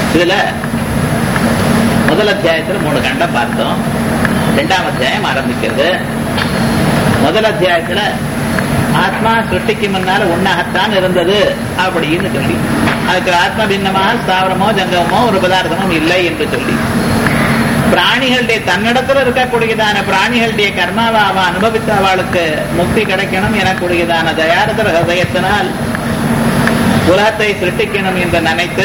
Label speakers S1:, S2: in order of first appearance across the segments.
S1: இதுல முதல் அத்தியாயத்துல மூணு கண்டம் பார்த்தோம் இரண்டாம் அத்தியாயம் ஆரம்பிக்கிறது முதல் அத்தியாயத்துல ஆத்மா சிருஷ்டிக்கு முன்னால ஒன்னாகத்தான் இருந்தது அப்படின்னு சொல்லி அதுக்கு ஆத்ம பின்னமாக ஸ்தாவரமோ ஜங்கமோ ஒரு பதார்த்தமும் இல்லை என்று சொல்லி பிராணிகளுடைய தன்னிடத்துல இருக்கக்கூடியதான பிராணிகளுடைய கர்மாவை அவ அனுபவித்த அவளுக்கு முக்தி கிடைக்கணும் எனக்கூடியதான தயாரதர ஹதயத்தினால் உலகத்தை சிருஷ்டிக்கணும் என்று நினைத்து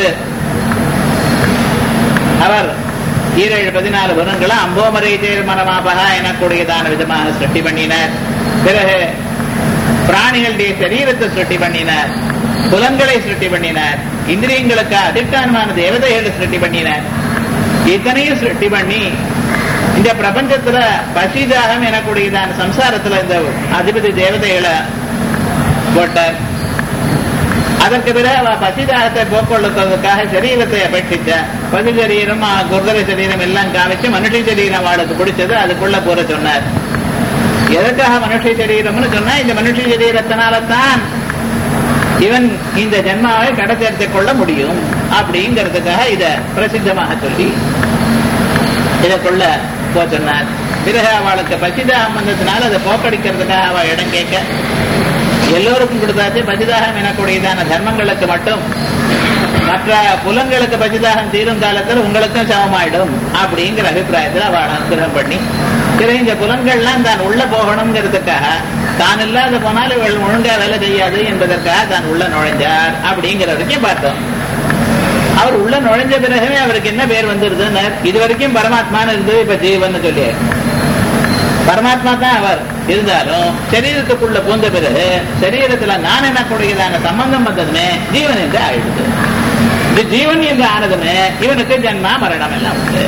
S1: அவர் ஈரேழு பதினாலு வருடங்களும் அம்போமரை மனமாபகா எனக்கூடியதான விதமாக சிருஷ்டி பண்ணினார் பிறகு பிராணிகளுடைய சரீரத்தை சிருஷ்டி பண்ணினார் புலன்களை சிருஷ்டி பண்ணினார் இந்திரியங்களுக்கு அதிஷ்டானமான தேவதைகளை சிருஷ்டி பண்ணினார் இத்தனையும் சிருஷ்டி பண்ணி இந்த பிரபஞ்சத்துல பசிதாகம் எனக்கூடியதான சம்சாரத்துல இந்த அதிபதி தேவதைகளை போட்டார் அதற்கு பிறகு அவ பசிதாகத்தை போக்கொள்ளுறதுக்காக சரீரத்தை அபேட்சிச்ச பசி சரீரம் குருதர சரீரம் எல்லாம் காமிச்சு மனுஷ சரீரம் அவளுக்கு பிடிச்சது அதுக்குள்ள போற சொன்னார் எதற்காக மனுஷ சரீரம்னு சொன்னா இந்த மனுஷ சரீரத்தினால தான் இவன் இந்த ஜென்மாவை கடத்தெடுத்துக் கொள்ள முடியும் அப்படிங்கிறதுக்காக இத பிரசித்தமாக சொல்லி இதற்குள்ள போ சொன்னார் பிறகு அவளுக்கு பசிதாகம் வந்ததுனால அதை போக்கடிக்கிறதுக்காக அவ இடம் கேட்க எல்லோருக்கும் கொடுத்தாச்சு பசிதாகம் எனக்கூடியதான தர்மங்களுக்கு மட்டும் மற்ற புலங்களுக்கு பசிதாகம் தீரும் காலத்தில் உங்களுக்கும் சமமாயிடும் அப்படிங்கிற அபிப்பிராயத்தில் அவள் அனுகிரகம் பண்ணி பிறகு இந்த புலன்கள்லாம் தான் உள்ள போகணுங்கிறதுக்காக தான் இல்லாத போனால் இவள் ஒழுங்கா வேலை செய்யாது என்பதற்காக தான் உள்ள நுழைஞ்சார் அப்படிங்கிறதுக்கும் பார்த்தோம் அவர் உள்ள நுழைஞ்ச பிறகுமே அவருக்கு என்ன பேர் வந்துருதுன்னு இது வரைக்கும் பரமாத்மான்னு இருந்தது இப்ப ஜீவன் சொல்லி பரமாத்மா தான் அவர் இருந்தாலும் சரீரத்துக்குள்ள பூந்த பிறகு சரீரத்துல நான் எனக்கூடியதான சம்பந்தம் வந்ததுமே ஜீவன் என்று ஆயிடுது இந்த ஜீவன் என்று ஆனதுமே இவனுக்கு ஜன்மா மரணம் எல்லாம் உண்டு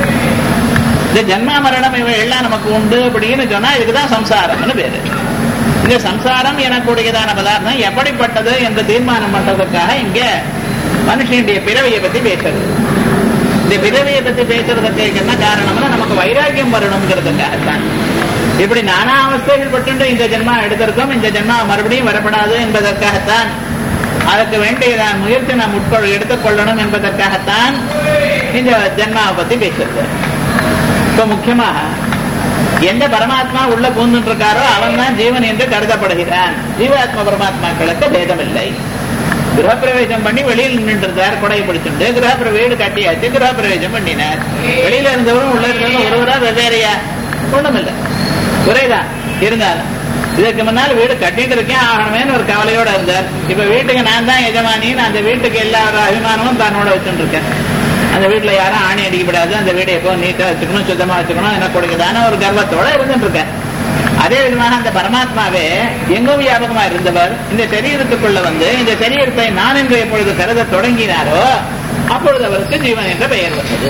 S1: இந்த ஜன்மா மரணம் இவன் எல்லாம் நமக்கு உண்டு அப்படின்னு சொன்னா இதுக்குதான் சம்சாரம்னு பேரு இந்த சம்சாரம் எனக்கூடியதான பதார்த்தம் எப்படிப்பட்டது என்று தீர்மானம் பண்றதுக்காக இங்க மனுஷனுடைய பிறவியை பத்தி பேசுறது இந்த பிறவியை பத்தி பேசுறதுக்கு என்ன காரணம்னா நமக்கு வைராக்கியம் வரணுங்கிறதுக்காகத்தான் இப்படி நானா அவஸ்தைகள் பட்டு இந்த ஜென்மா எடுத்திருக்கோம் இந்த ஜென்மா மறுபடியும் வரப்படாது என்பதற்காகத்தான் அதற்கு வேண்டிய முயற்சி நாம் உட்கொள் எடுத்துக்கொள்ளணும் என்பதற்காகத்தான் இந்த ஜென்மாவை பத்தி பேசுறது இப்ப முக்கியமாக எந்த பரமாத்மா உள்ள பூந்துட்டு இருக்காரோ அவன் தான் ஜீவன் என்று கருதப்படுகிறான் ஜீவாத்ம பரமாத்மாக்களுக்கு பேதம் இல்லை கிரகப்பிரவேசம் பண்ணி வெளியில் நின்றுருந்தார் கொடை பிடிச்சுட்டு கிரகப்பிர வீடு கட்டியாச்சு கிரகப்பிரவேசம் பண்ணினார் வெளியில இருந்தவரும் உள்ள இருந்தவரும் ஒருவரா வெவ்வேறையா ஒண்ணும் இல்லை குறைதான் இருந்தாலும் இதுக்கு முன்னால் வீடு கட்டிட்டு இருக்கேன் ஆகணுமேனு ஒரு கவலையோட இருந்தார் இப்ப வீட்டுக்கு நான் தான் எஜமானின்னு அந்த வீட்டுக்கு எல்லா அபிமானமும் தன்னோட வச்சுட்டு இருக்கேன் அந்த வீட்டுல யாரும் ஆணி அடிக்கப்படாது அந்த வீடை எப்போ நீட்டா வச்சுக்கணும் சுத்தமா வச்சுக்கணும் என்ன கொடுக்குதான ஒரு கர்வத்தோட இருந்துட்டு இருக்கேன் அதே விதமாக அந்த பரமாத்மாவே எங்கும் வியாபகமா இருந்தவர் இந்த சரீரத்துக்குள்ள வந்து இந்த சரீரத்தை நான் என்று எப்பொழுது கருத தொடங்கினாரோ அப்பொழுது அவருக்கு ஜீவன் என்ற பெயர் வந்தது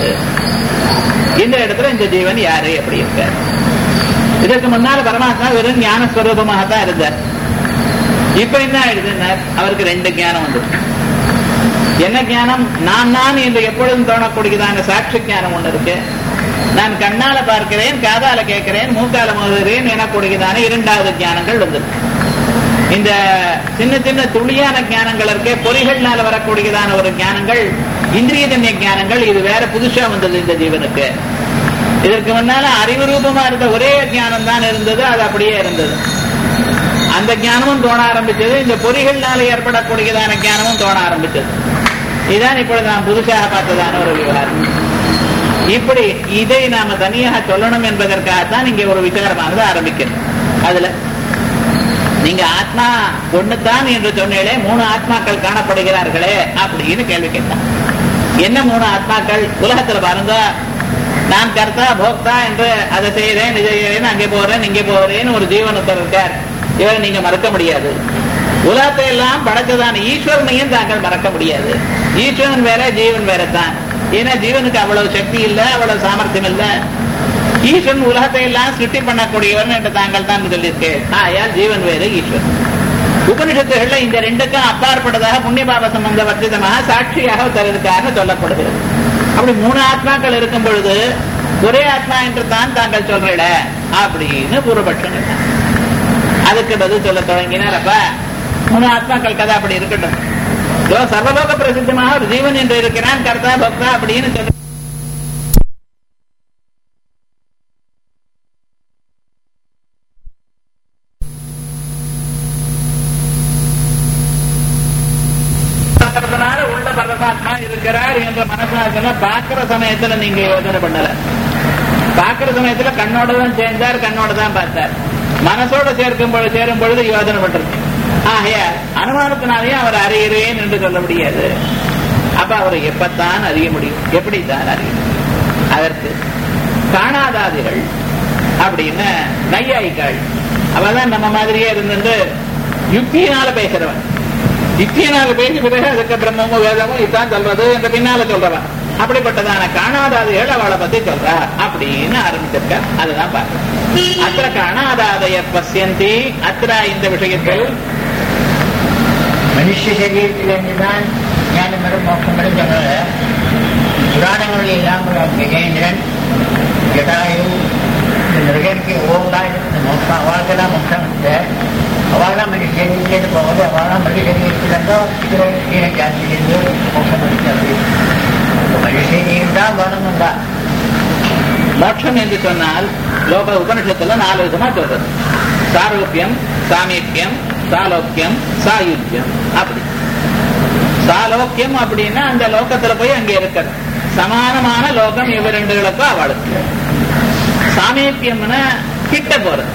S1: இந்த இடத்துல இந்த ஜீவன் யாரு எப்படி இருக்க இதற்கு முன்னால் பரமாத்மா வெறும் ஞானஸ்வரூபமாகத்தான் இருந்தார் இப்ப என்ன ஆயிடுதுன்னா அவருக்கு ரெண்டு ஞானம் வந்து என்ன ஞானம் நான் நான் என்று எப்பொழுதும் தோணக்கூடியதான சாட்சி ஞானம் ஒண்ணு இருக்கு நான் கண்ணால பார்க்கிறேன் காதால கேட்கிறேன் மூக்கால மோதுகிறேன் எனக்கூடியதான இரண்டாவது ஞானங்கள் வந்து இந்த சின்ன சின்ன துளியான ஞானங்கள் இருக்கே பொறிகள்னால வரக்கூடியதான ஒரு ஞானங்கள் இந்திரியஜன்ய ஞானங்கள் இது வேற புதுசா வந்தது இந்த ஜீவனுக்கு இதற்கு முன்னால அறிவு ரூபமா இருந்த ஒரே ஞானம் தான் இருந்தது அது அப்படியே இருந்தது அந்த ஞானமும் தோண ஆரம்பிச்சது இந்த பொறிகள்னால ஏற்படக்கூடியதான ஞானமும் தோண ஆரம்பிச்சது இதுதான் இப்பொழுது நாம் புதுசாக பார்த்ததான ஒரு விவகாரம் இப்படி இதை நாம தனியாக சொல்லணும் என்பதற்காகத்தான் இங்க ஒரு விசாரமானது ஆரம்பிக்கிறது அதுல நீங்க ஆத்மா ஒண்ணுதான் என்று சொன்னீங்களே மூணு ஆத்மாக்கள் காணப்படுகிறார்களே அப்படின்னு கேள்வி கேட்டான் என்ன மூணு ஆத்மாக்கள் உலகத்துல பாருங்க நான் கர்த்தா போக்தா என்று அதை செய்யறேன் இதை செய்யறேன் அங்கே போறேன் இங்கே போறேன்னு ஒரு ஜீவனத்தர் இருக்கார் இவரை நீங்க மறக்க முடியாது உலகத்தை எல்லாம் படைச்சதான ஈஸ்வரனையும் தாங்கள் மறக்க முடியாது ஈஸ்வரன் வேற ஜீவன் வேற தான் ஏன்னா ஜீவனுக்கு அவ்வளவு சக்தி இல்ல அவ்வளவு சாமர்த்தியம் இல்ல ஈஸ்வரன் உலகத்தை எல்லாம் சிருஷ்டி பண்ணக்கூடியவன் என்று தாங்கள் தான் சொல்லியிருக்கு ஆயால் ஜீவன் வேறு ஈஸ்வரன் உபனிஷத்துகள்ல இந்த ரெண்டுக்கும் அப்பாற்பட்டதாக புண்ணியபாப சம்பந்த வர்த்திதமாக சாட்சியாக தருவதற்காக சொல்லப்படுகிறது அப்படி மூணு ஆத்மாக்கள் இருக்கும் பொழுது ஒரே ஆத்மா என்று தான் தாங்கள் சொல்றீட அப்படின்னு பூர்வபட்சம் அதுக்கு பதில் சொல்ல தொடங்கினார் அப்ப மூணு ஆத்மாக்கள் கதை அப்படி இருக்கட்டும் இதோ சர்வலோக பிரசித்தமாக ஒரு ஜீவன் என்று இருக்கிறான் கர்த்தா பக்தா அப்படின்னு சொல்ல பார்க்கறதுனால உள்ள பரமாத்மா இருக்கிறார் என்ற மனசாசன பார்க்கிற சமயத்துல நீங்க யோசனை பண்ணல பார்க்கிற சமயத்துல கண்ணோட தான் சேர்ந்தார் கண்ணோட தான் பார்த்தார் மனசோட சேர்க்கும் பொழுது சேரும் பொழுது யோசனை பண்றது ஆகையா அனுமானத்தினாலேயே அவர் அறிகிறேன் என்று சொல்ல முடியாது அப்ப அவரை எப்பத்தான் அறிய முடியும் எப்படித்தான் அறிய முடியும் அதற்கு காணாதாதிகள் அப்படின்னு நையாயிக்காள் அவதான் நம்ம மாதிரியே இருந்துட்டு யுக்தியினால பேசுறவன் யுக்தியினால பேசி பிறகு அதுக்கு பிரம்மமும் வேதமும் இதுதான் சொல்றது என்ற பின்னால சொல்றவன் அப்படிப்பட்டதான காணாதாதைகள் அவளை பத்தி சொல்றா அப்படின்னு ஆரம்பிச்சிருக்க அதுதான் பார்க்கணும் அത്ര காணாதாதைய பசியந்தி அത്ര இந்த விஷயத்தில்
S2: மனுஷ சரீரத்திலிருந்துதான் ஞானம் வரும் மோட்சம் வரும் சொல்றது புராணங்களில் எல்லாம் கஜேந்திரன் ஜடாயு இந்த மிருகனுக்கு ஓவலாக இந்த மோட்சம் அவளுக்கெல்லாம் மோட்சம் இல்லை அவள்லாம் மனுஷ சரீரத்திலிருந்து போகுது அவள்லாம் மிருக சரீரத்திலிருந்தோ இது கீழ ஜாஸ்தியிலிருந்து மோட்சம் வருகிறது மனுஷ சரீரம் தான் வரணும் தான்
S1: மோட்சம் என்று சொன்னால் லோக உபனிஷத்துல நாலு விதமா சொல்றது சாரோக்கியம் சாமீபியம் சாலோக்கியம் சாயுஜ்யம் அப்படி சாலோக்கியம் அப்படின்னா அந்த லோகத்துல போய் அங்க இருக்கிறது சமானமான லோகம் இவ ரெண்டுகளுக்கும் அவளுக்கு சாமீபியம்னா கிட்ட போறது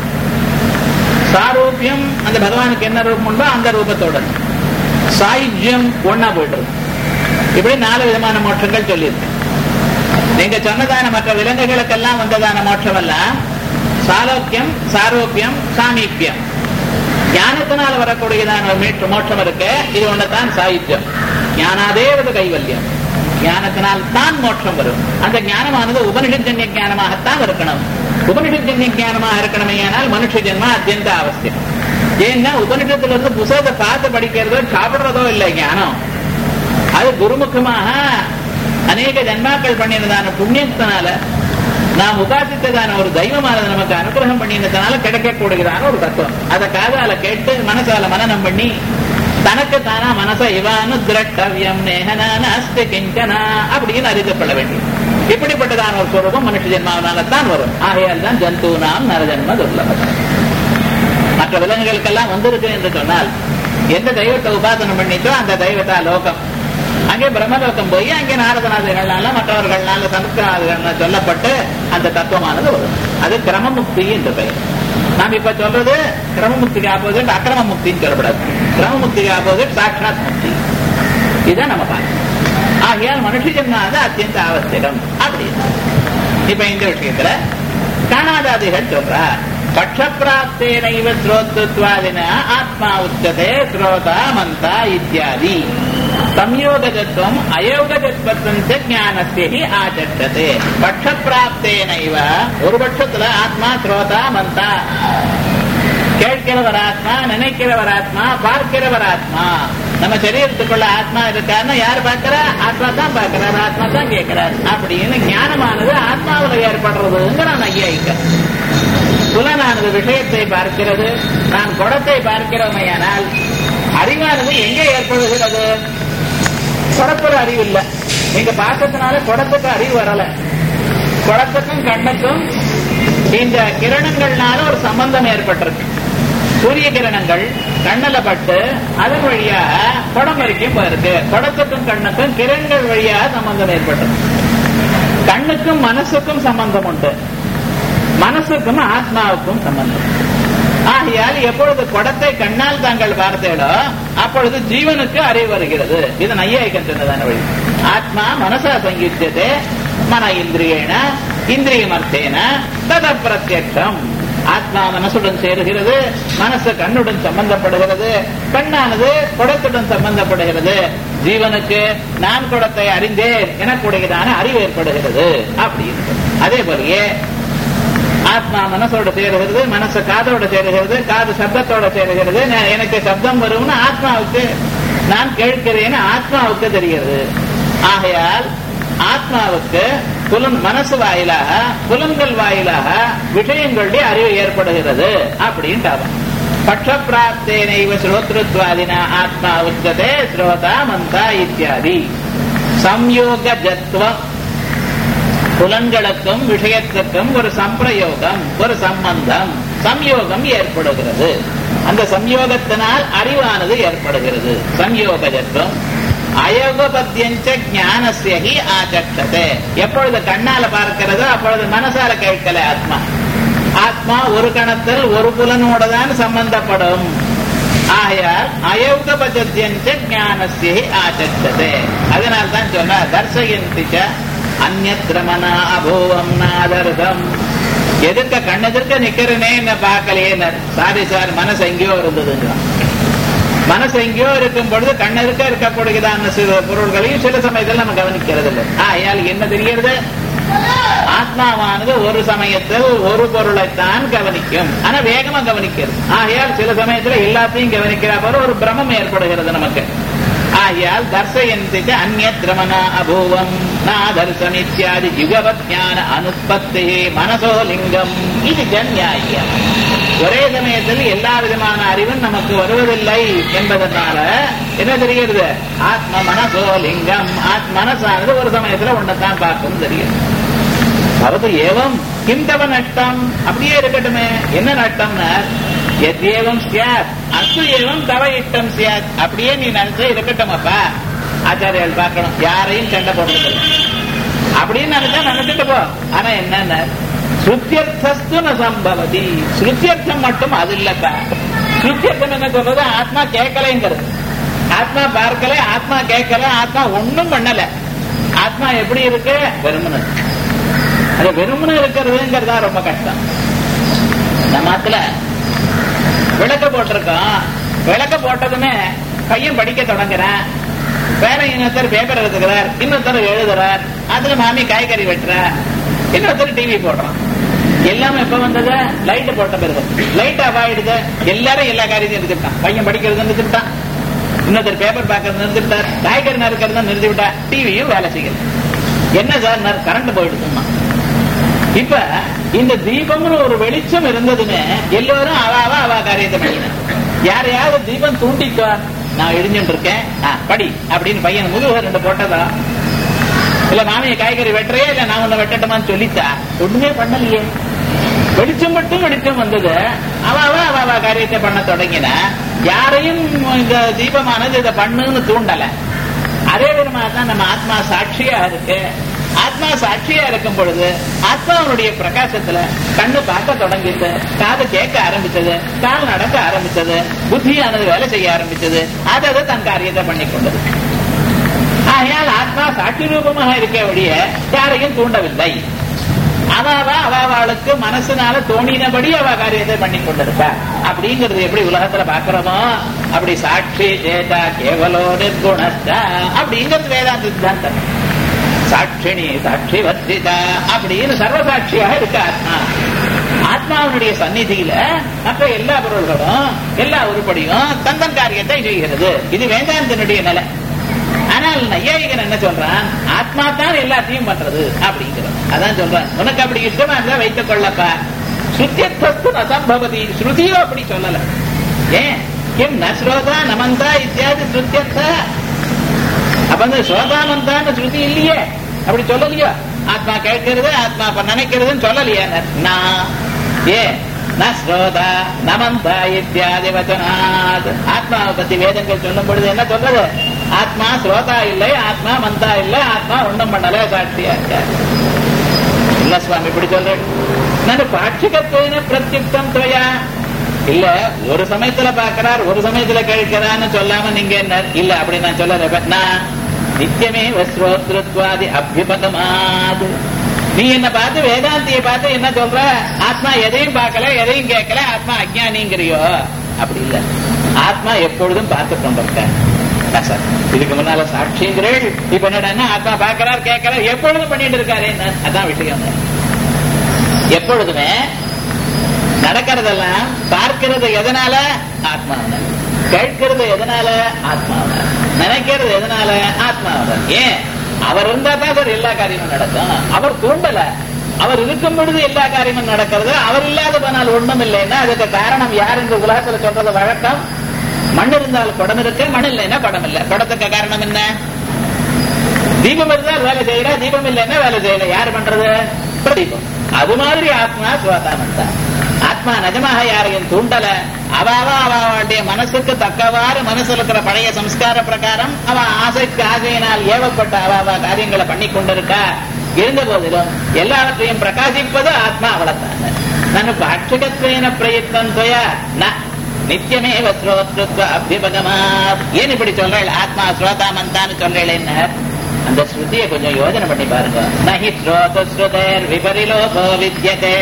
S1: சாரூபியம் அந்த பகவானுக்கு என்ன ரூபம் உண்டோ அந்த ரூபத்தோட சாயுஜ்யம் ஒன்னா போயிடுறது இப்படி நாலு விதமான மோட்சங்கள் சொல்லியிருக்கு நீங்க சொன்னதான மற்ற விலங்குகளுக்கெல்லாம் வந்ததான மோட்சம் எல்லாம் சாலோக்கியம் சாரோக்கியம் சாமீபியம் ஞானத்தினால் வரக்கூடியதான ஒரு மீட்ச மோட்சம் இருக்கு இது ஒண்ணுதான் சாயுஜ்யம் ஞானாதேவது கைவல்யம் ஞானத்தினால் தான் மோட்சம் வரும் அந்த ஞானமானது உபனிஷஜன்ய ஞானமாகத்தான் இருக்கணும் உபனிஷஜன்ய ஞானமாக இருக்கணுமே ஆனால் மனுஷ ஜென்ம அத்தியந்த அவசியம் ஏன்னா உபனிஷத்துல இருந்து புத்தகத்தை பார்த்து படிக்கிறதோ சாப்பிடுறதோ இல்லை ஞானம் அது குருமுகமாக அநேக ஜன்மாக்கள் பண்ணினதான புண்ணியத்தினால நாம் உபாசித்ததான ஒரு தெய்வமானது நமக்கு அனுகிரகம் பண்ணினதுனால கிடைக்கக்கூடியதான ஒரு தத்துவம் அதை காதால கேட்டு மனசால மனநம் பண்ணி தனக்கு தானா மனச இவானு திரட்டவியம் நேகனான அஸ்தி கிஞ்சனா அப்படின்னு அறிக்கப்பட வேண்டியது இப்படிப்பட்டதான ஒரு ஸ்வரூபம் மனுஷ ஜென்மாவனால தான் வரும் ஆகையால் தான் ஜந்தூனாம் நரஜன்ம துர்லபம் மற்ற விலங்குகளுக்கெல்லாம் வந்திருக்கு என்று சொன்னால் எந்த தெய்வத்தை உபாசனம் பண்ணிச்சோ அந்த தெய்வத்தா லோகம் அங்கே பிரம்மலோகம் போய் அங்கே நாரதநாதிகள்னால மற்றவர்கள்னால சமஸ்கிருதாதிகள் சொல்லப்பட்டு அந்த தத்துவமானது வரும் அது கிரமமுக்தி என்று பெயர் நாம் இப்ப சொல்றது கிரமமுக்திக்கு ஆப்போசிட் அக்கிரம முக்தின்னு சொல்லப்படாது கிரமமுக்திக்கு ஆப்போசிட் சாட்சாத் முக்தி இதான் நம்ம பார்க்கணும் ஆகையால் மனுஷ ஜென்மாவது அத்தியந்த அவசியம் அப்படின்னு இப்ப இந்த விஷயத்துல காணாதாதிகள் சொல்றா பட்சப்பிராப்தேனைவ ஸ்ரோத்வாதின ஆத்மா உச்சதே ஸ்ரோதா மந்தா இத்தியாதி ಸಂಯೋಗಜತ್ವಂ அயோகஜத்வம் ஞானஸ்தி ஆச்சட்டது பட்சப்பிராப்தேனைவ ஒரு பட்சத்துல ஆத்மா ஸ்ரோதா மந்தா கேட்கிறவர் ஆத்மா நினைக்கிறவர் ஆத்மா பார்க்கிறவர் ஆத்மா நம்ம சரீரத்துக்குள்ள ஆத்மா இருக்காருன்னு யார் பார்க்கிறா ஆத்மா தான் பார்க்கிறார் ஆத்மா தான் கேட்கிறார் அப்படின்னு ஞானமானது ஆத்மாவில் ஏற்படுறதுங்கிற ஐயாயிக்க புலனானது விஷயத்தை பார்க்கிறது நான் குடத்தை பார்க்கிறோமையானால் அறிவானது எங்கே ஏற்படுகிறது குடப்புற அறிவு இல்ல நீங்க பார்த்ததுனால குடத்துக்கு அறிவு வரல குடத்துக்கும் கண்ணுக்கும் இந்த கிரணங்கள்னால ஒரு சம்பந்தம் ஏற்பட்டிருக்கு சூரிய கிரணங்கள் கண்ணுல பட்டு அதன் வழியாக குடம் வரைக்கும் போயிருக்கு குடத்துக்கும் கண்ணுக்கும் கிரண்கள் வழியாக சம்பந்தம் ஏற்பட்டிருக்கு கண்ணுக்கும் மனசுக்கும் சம்பந்தம் உண்டு மனசுக்கும் ஆத்மாவுக்கும் சம்பந்தம் ஆகையால் எப்பொழுது குடத்தை கண்ணால் தாங்கள் பார்த்தேடோ அப்பொழுது ஜீவனுக்கு அறிவு வருகிறது இது நையாயிக்கம் சொன்னதான வழி ஆத்மா மனசா சங்கீத்தியதே மன இந்திரியேன இந்திரியமர்த்தேன தத பிரத்யட்சம் ஆத்மா மனசுடன் சேருகிறது மனசு கண்ணுடன் சம்பந்தப்படுகிறது கண்ணானது குடத்துடன் சம்பந்தப்படுகிறது ஜீவனுக்கு நான் குடத்தை அறிந்தேன் எனக்குடையதான அறிவு ஏற்படுகிறது அப்படின்னு அதே போலயே ஆத்மா மனசோட சேருகிறது மனசு காதோட சேருகிறது காது சப்தத்தோட சேருகிறது நான் எனக்கு சப்தம் வரும்னு ஆத்மாவுக்கு நான் கேட்கிறேன்னு ஆத்மாவுக்கு தெரிகிறது ஆகையால் ஆத்மாவுக்கு புலன் மனசு வாயிலாக புலன்கள் வாயிலாக விஷயங்களுடைய அறிவு ஏற்படுகிறது அப்படின்ட்டு பட்சப்பிராப்தேனைவ ஸ்ரோத்ருத்வாதினா ஆத்மா உச்சதே ஸ்ரோதா மந்தா இத்தியாதி சம்யோக ஜத்வம் புலன்களுக்கும் விஷயத்துக்கும் ஒரு சம்பிரயோகம் ஒரு சம்பந்தம் சம்யோகம் ஏற்படுகிறது அந்த சம்யோகத்தினால் அறிவானது ஏற்படுகிறது சம்யோகஜத்துவம் அயோகபத்தியஞ்ச ஞானசியகி ஆச்சக்ஷதே எப்பொழுது கண்ணால பார்க்கிறதோ அப்பொழுது மனசால கேட்கல ஆத்மா ஆத்மா ஒரு கணத்தில் ஒரு புலனோட தான் சம்பந்தப்படும் ஆகையால் அயோகபத்தியஞ்ச ஞானசியகி ஆச்சக்ஷதே அதனால் தான் சொன்ன தர்சயந்திச்ச அந்நத்திரமனா அபூவம் நாதர்தம் எதிர்க்க கண்ணெதிர்க்க நிக்கிறனே என்ன பார்க்கலையே சாரி சார் மனசு எங்கேயோ இருந்ததுங்கிறான் மனசு எங்கேயோ இருக்கும் பொழுது கண்ணெதிர்க்க இருக்கக்கூடியதான சில பொருள்களையும் சில சமயத்தில் நம்ம கவனிக்கிறது இல்லை ஆகையால் என்ன தெரிகிறது ஆத்மாவானது ஒரு சமயத்தில் ஒரு பொருளைத்தான் கவனிக்கும் ஆனா வேகமா கவனிக்கிறது ஆகையால் சில சமயத்துல எல்லாத்தையும் கவனிக்கிற போல ஒரு பிரமம் ஏற்படுகிறது நமக்கு ஆகையால் தர்சயந்திச்ச அந்நியத்ரமணா அபூவம் நாதர்சனித்யாதி யுகவத் ஞான அனுப்பத்தி மனசோ லிங்கம் இது ஜன்யாயம் ஒரே சமயத்தில் எல்லா விதமான அறிவும் நமக்கு வருவதில்லை என்பதனால என்ன தெரிகிறது ஆத்ம மனசோ லிங்கம் ஆத்ம மனசானது ஒரு சமயத்துல ஒன்னதான் பார்க்கும் தெரியும் அவது ஏவம் கிம் தவ நஷ்டம் அப்படியே இருக்கட்டுமே என்ன நஷ்டம்னா எத்யேவம் சியாத் அஸ்து ஏவம் தவ இஷ்டம் சியாத் அப்படியே நீ நினைச்சு இருக்கட்டும் அப்பா ஆச்சாரியால் பார்க்கணும் யாரையும் சண்டை போடுறது அப்படின்னு நினைச்சா நினைச்சிட்டு போ ஆனா என்னன்னா ஸ்ருத்தியர்த்தஸ்து ந சம்பவதி ஸ்ருத்தியர்த்தம் மட்டும் அது இல்லப்பா ஸ்ருத்தியர்த்தம் என்ன சொல்றது ஆத்மா கேட்கலைங்கிறது ஆத்மா பார்க்கல ஆத்மா கேட்கல ஆத்மா ஒண்ணும் பண்ணல ஆத்மா எப்படி இருக்கு வெறுமனு அது வெறுமனு இருக்கிறதுங்கிறதா ரொம்ப கஷ்டம் நம்மத்துல விளக்க போட்டிருக்கோம் விளக்க போட்டதுமே பையன் படிக்க தொடங்குறேன் வேற இன்னொருத்தர் பேப்பர் எழுதுகிறார் இன்னொருத்தர் எழுதுறார் அதுல மாமி காய்கறி வெட்டுறார் இன்னொருத்தர் டிவி போடுறான் எல்லாமே எப்ப வந்தது லைட் போட்ட பிறகு லைட் ஆஃப் ஆயிடுது எல்லாரும் எல்லா காரியத்தையும் நிறுத்திட்டான் பையன் படிக்கிறது நிறுத்திட்டான் இன்னொருத்தர் பேப்பர் பார்க்கறது நிறுத்திட்டார் காய்கறி நறுக்கிறது நிறுத்தி விட்டா டிவியும் வேலை செய்யல என்ன சார் கரண்ட் போயிடுச்சுமா இப்ப இந்த தீபம்னு ஒரு வெளிச்சம் இருந்ததுமே எல்லோரும் அவாவா அவா காரியத்தை பண்ணின யாரையாவது தீபம் தூண்டிக்கோ நான் இடிஞ்சுட்டு இருக்கேன் படி அப்படின்னு பையன் முதுக ரெண்டு போட்டதா இல்ல மாமிய காய்கறி வெட்டுறையே இல்ல நான் உன்னை வெட்டட்டுமான்னு சொல்லித்தா ஒண்ணுமே பண்ணலையே வெளிச்சம் மட்டும் வெளிச்சம் வந்தது அவாவா அவாவா காரியத்தை பண்ண தொடங்கின யாரையும் இந்த தீபமானது இதை பண்ணுன்னு தூண்டல அதே விதமாக தான் நம்ம ஆத்மா சாட்சியா இருக்கு ஆத்மா சாட்சியா இருக்கும் பொழுது ஆத்மாவுடைய பிரகாசத்துல கண்ணு பார்க்க தொடங்கிட்டு காது கேட்க ஆரம்பிச்சது கால் நடக்க ஆரம்பிச்சது புத்தியானது வேலை செய்ய ஆரம்பிச்சது அது அது தன் காரியத்தை பண்ணி கொண்டது ஆகையால் ஆத்மா சாட்சி ரூபமாக இருக்க ஒழிய யாரையும் தூண்டவில்லை அவாவா அவாவாளுக்கு மனசுனால தோணினபடி அவ காரியத்தை பண்ணி கொண்டிருப்பா அப்படிங்கிறது எப்படி உலகத்துல பாக்குறோமோ அப்படி சாட்சி சேதா கேவலோ நிர்குணஸ்தா அப்படிங்கிறது வேதாந்த சித்தாந்தம் சாட்சிணி சாட்சி வர்த்திதா அப்படின்னு சர்வசாட்சியாக இருக்கு ஆத்மா ஆத்மாவுடைய சந்நிதியில மற்ற எல்லா பொருள்களும் எல்லா உருப்படியும் தந்தன் காரியத்தை செய்கிறது இது வேதாந்தனுடைய நிலை ஆனால் நையாயிகன் என்ன சொல்றான் ஆத்மா தான் எல்லாத்தையும் பண்றது அப்படிங்கிறது அதான் சொல்றான் உனக்கு அப்படி இஷ்டமா இருந்தா வைத்துக் கொள்ளப்பா ஸ்ருத்தியத்து அசம்பவதி ஸ்ருதியோ அப்படி சொல்லல ஏன் கிம் ந ஸ்ரோதா நமந்தா இத்தியாதி ஸ்ருத்தியத்த அப்ப வந்து சோதாமந்தான்னு ஸ்ருதி இல்லையே அப்படி சொல்லலையோ ஆத்மா கேட்கிறது ஆத்மா அப்ப நினைக்கிறதுன்னு சொல்லலையே நான் ஏ ந ஸ்ரோதா நமந்தா இத்தியாதி வச்சனாத் ஆத்மாவை பத்தி வேதங்கள் சொல்லும் பொழுது என்ன சொல்றது ஆத்மா ஸ்ரோதா இல்லை ஆத்மா மந்தா இல்லை ஆத்மா ஒண்ணும் பண்ணல சாட்சியா இருக்க இல்ல சுவாமி இப்படி சொல்றேன் நான் பாட்சிகத்துவன பிரத்யுக்தம் துவயா இல்ல ஒரு சமயத்துல பாக்குறார் ஒரு சமயத்துல கேட்கிறான்னு சொல்லாம நீங்க என்ன இல்ல அப்படி நான் சொல்ல நான் நித்தியமே வஸ்ரோத்ருத்வாதி அபிபதமாது நீ என்ன பார்த்து வேதாந்தியை பார்த்து என்ன சொல்ற ஆத்மா எதையும் பார்க்கல எதையும் கேட்கல ஆத்மா அஜானிங்கிறியோ அப்படி இல்ல ஆத்மா எப்பொழுதும் பார்த்து கொண்டிருக்க சார் இதுக்கு முன்னால சாட்சிங்கிறேள் இப்ப என்னடா ஆத்மா பார்க்கிறார் கேட்கிறார் எப்பொழுதும் பண்ணிட்டு இருக்காரு அதான் விஷயம் எப்பொழுதுமே நடக்கிறதெல்லாம் பார்க்கிறது எதனால ஆத்மாவில கேட்கிறது எதனால ஆத்மாவில நினைக்கிறது எதனால ஆத்மாவில ஏன் அவர் இருந்தா தான் சார் எல்லா காரியமும் நடக்கும் அவர் தூண்டல அவர் இருக்கும் பொழுது எல்லா காரியமும் நடக்கிறது அவர் இல்லாத போனால் ஒண்ணும் இல்லைன்னா அதுக்கு காரணம் யார் என்று உலகத்துல சொல்றது வழக்கம் மண் இருந்தால் குடம் இருக்கு மண் இல்லைன்னா குடம் இல்லை குடத்துக்கு காரணம் என்ன தீபம் இருந்தால் வேலை செய்யற தீபம் இல்லைன்னா வேலை செய்யல யாரு பண்றது பிரதீபம் அது மாதிரி ஆத்மா சுவாதானந்தா ஆத்மா நிஜமாக யாரையும் தூண்டல அவாவ அவளுடைய மனசுக்கு தக்கவாறு மனசுல இருக்கிற பழைய சம்ஸ்கார பிரகாரம் அவ ஆசைக்கு ஆசையினால் ஏவப்பட்ட அவாவ காரியங்களை பண்ணி கொண்டிருக்கா இருந்த போதிலும் எல்லாவற்றையும் பிரகாசிப்பது ஆத்மா அவளைத்தான் நான் பாட்சிகத்வேன பிரயத்னம் தொயா ந நித்தியமேவ ஸ்ரோத்ருத்வ அபிபகமா ஏன் இப்படி சொல்றேன் ஆத்மா ஸ்ரோதாமந்தான்னு சொல்றேன் அந்த ஸ்ருதியை கொஞ்சம் யோஜனை பண்ணி பாருங்க நகி ஸ்ரோத ஸ்ருதேர் விபரிலோகோ வித்யதே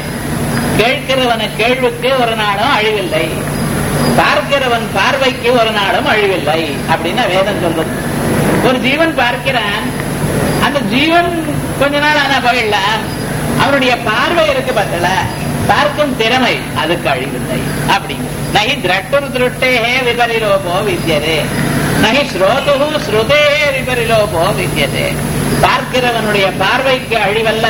S1: கேட்கிறவன கேள்விக்கு ஒரு நாளும் அழிவில்லை பார்க்கிறவன் பார்வைக்கு ஒரு நாளும் அழிவில்லை அப்படின்னு வேதம் சொல்றது ஒரு ஜீவன் பார்க்கிறான் அந்த ஜீவன் கொஞ்ச நாள் ஆனா போயிடலாம் அவனுடைய பார்வை இருக்கு பத்தல பார்க்கும் திறமை அதுக்கு அழிவில்லை அப்படிங்க நகி திரட்டும் திருட்டேஹே விபரிலோபோ வித்தியதே நகி ஸ்ரோது ஸ்ருதே விபரிலோபோ வித்தியதே பார்க்கிறவனுடைய பார்வைக்கு அழிவல்ல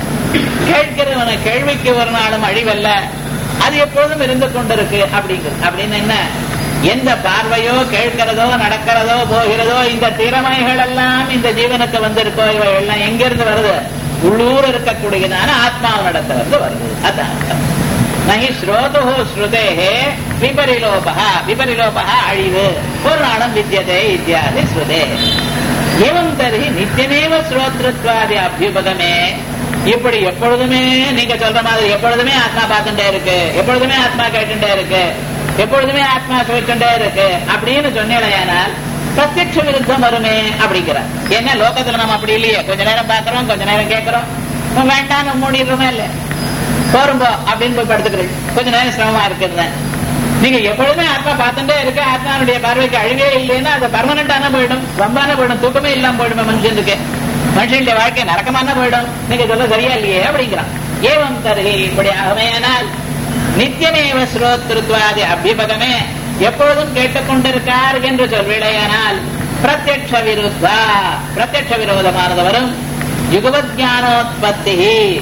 S1: கேட்கிறவன கேள்விக்கு ஒரு நாளும் அழிவல்ல அது எப்போதும் இருந்து கொண்டிருக்கு அப்படிங்கிறது அப்படின்னு என்ன எந்த பார்வையோ கேட்கிறதோ நடக்கிறதோ போகிறதோ இந்த திறமைகள் எல்லாம் இந்த ஜீவனுக்கு வந்திருக்கோ இவை எல்லாம் எங்கிருந்து வருது உள்ளூர் இருக்கக்கூடியதான ஆத்மாவனிடத்துல இருந்து வருது அதான் நகி ஸ்ரோதோ ஸ்ருதேகே விபரிலோபா விபரிலோபா அழிவு ஒரு நாளும் வித்தியதே இத்தியாதி ஸ்ருதே ஏவம் தருகி நித்தியமேவ ஸ்ரோத்ருத்வாதி அபியுபகமே இப்படி எப்பொழுதுமே நீங்க சொல்ற மாதிரி எப்பொழுதுமே ஆத்மா பார்த்துட்டே இருக்கு எப்பொழுதுமே ஆத்மா கேட்டுட்டே இருக்கு எப்பொழுதுமே ஆத்மா சுவைச்சுட்டே இருக்கு அப்படின்னு சொன்னேனால் பிரத்யட்ச விருத்தம் வருமே அப்படிங்கிறார் ஏன்னா லோகத்துல நம்ம அப்படி இல்லையே கொஞ்ச நேரம் பாக்குறோம் கொஞ்ச நேரம் கேட்கிறோம் வேண்டாம் மூடிடுறோமே இல்ல போரும்போ அப்படின்னு போய் படுத்துக்கிறேன் கொஞ்ச நேரம் சிரமமா இருக்குது நீங்க எப்பொழுதுமே ஆத்மா பார்த்துட்டே இருக்க ஆத்மாவுடைய பார்வைக்கு அழிவே இல்லைன்னா அது பர்மனண்டான போயிடும் ரொம்பான போயிடும் தூக்கமே இல்லாம போயிடுமே மனுஷனுக்கு மனுஷனுடைய வாழ்க்கை நரக்கமான போயிடும் நீங்க சொல்ல சரியா இல்லையே அப்படிங்கிறான் ஏவம் தருகி இப்படி ஆகமையானால் நித்தியமேவ ஸ்ரோத்ருத்வாதி அபிபகமே எப்பொழுதும் கேட்டுக்கொண்டிருக்கார் என்று சொல்விடையானால் பிரத்யட்ச விருத்தா பிரத்யட்ச விரோதமானது வரும் யுகவத் ஞானோத்பத்தி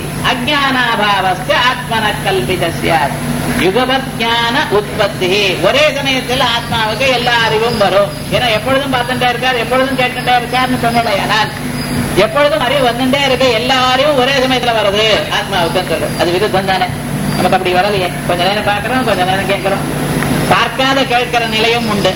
S1: அஜானாபாவஸ்து ஆத்மன கல்பிதஸ்ய யுகவத் ஞான உற்பத்தி ஒரே சமயத்தில் ஆத்மாவுக்கு எல்லா அறிவும் வரும் ஏன்னா எப்பொழுதும் பார்த்துட்டே இருக்கார் எப்பொழுதும் கேட்டுட்டே இருக்கார்னு சொன்னடையானால் எப்பொழுதும் அறிவு வந்துட்டே இருக்கு எல்லா அறிவும் ஒரே சமயத்துல வருது ஆத்மாவுக்கு சொல்றது அது விருத்தம் தானே நமக்கு அப்படி வரலையே கொஞ்ச நேரம் பார்க்கிறோம் கொஞ்ச நேரம் கேட்கிறோம் பார்க்காத கேட்கிற நிலையும் உண்டு